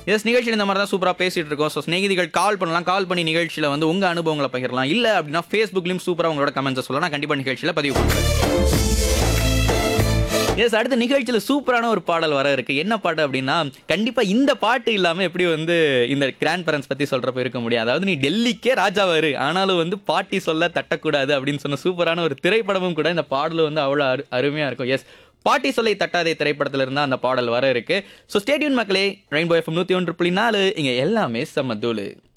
S நிகழ்ச்சியில் இந்த மாதிரி தான் சூப்பராக பேசிட்டு இருக்கோம் ஸோ ஸ்நேகிதிகள் கால் பண்ணலாம் கால் பண்ணி நிகழ்ச்சியில் வந்து உங்கள் அனுபவங்களை பகிரலாம் இல்லை அப்படின்னா ஃபேஸ்புக்லையும் சூப்பராக உங்களோட கமெண்ட்ஸை சொல்லலாம் நான் கண்டிப்பாக நிகழ்ச்சியில் பதிவு பண்ணுறேன் எஸ் அடுத்த நிகழ்ச்சியில் சூப்பரான ஒரு பாடல் வர இருக்கு என்ன பாட்டு அப்படின்னா கண்டிப்பாக இந்த பாட்டு இல்லாமல் எப்படி வந்து இந்த கிராண்ட் பேரண்ட்ஸ் பற்றி சொல்கிறப்ப இருக்க முடியாது அதாவது நீ டெல்லிக்கே ராஜாவா இரு ஆனாலும் வந்து பாட்டி சொல்ல தட்டக்கூடாது அப்படின்னு சொன்ன சூப்பரான ஒரு திரைப்படமும் கூட இந்த பாடல் வந்து அவ்வளோ அரு அருமையாக இருக்கும் எஸ் பாட்டி சொல்லை தட்டாதே திரைப்படத்துல இருந்தா அந்த பாடல் வர இருக்கு ஸோ ஸ்டேடியூன் மக்களே ரெயின்போ எஃப்எம் நூற்றி ஒன்று புள்ளி நாலு இங்கே எல்லாமே செம்ம தூளு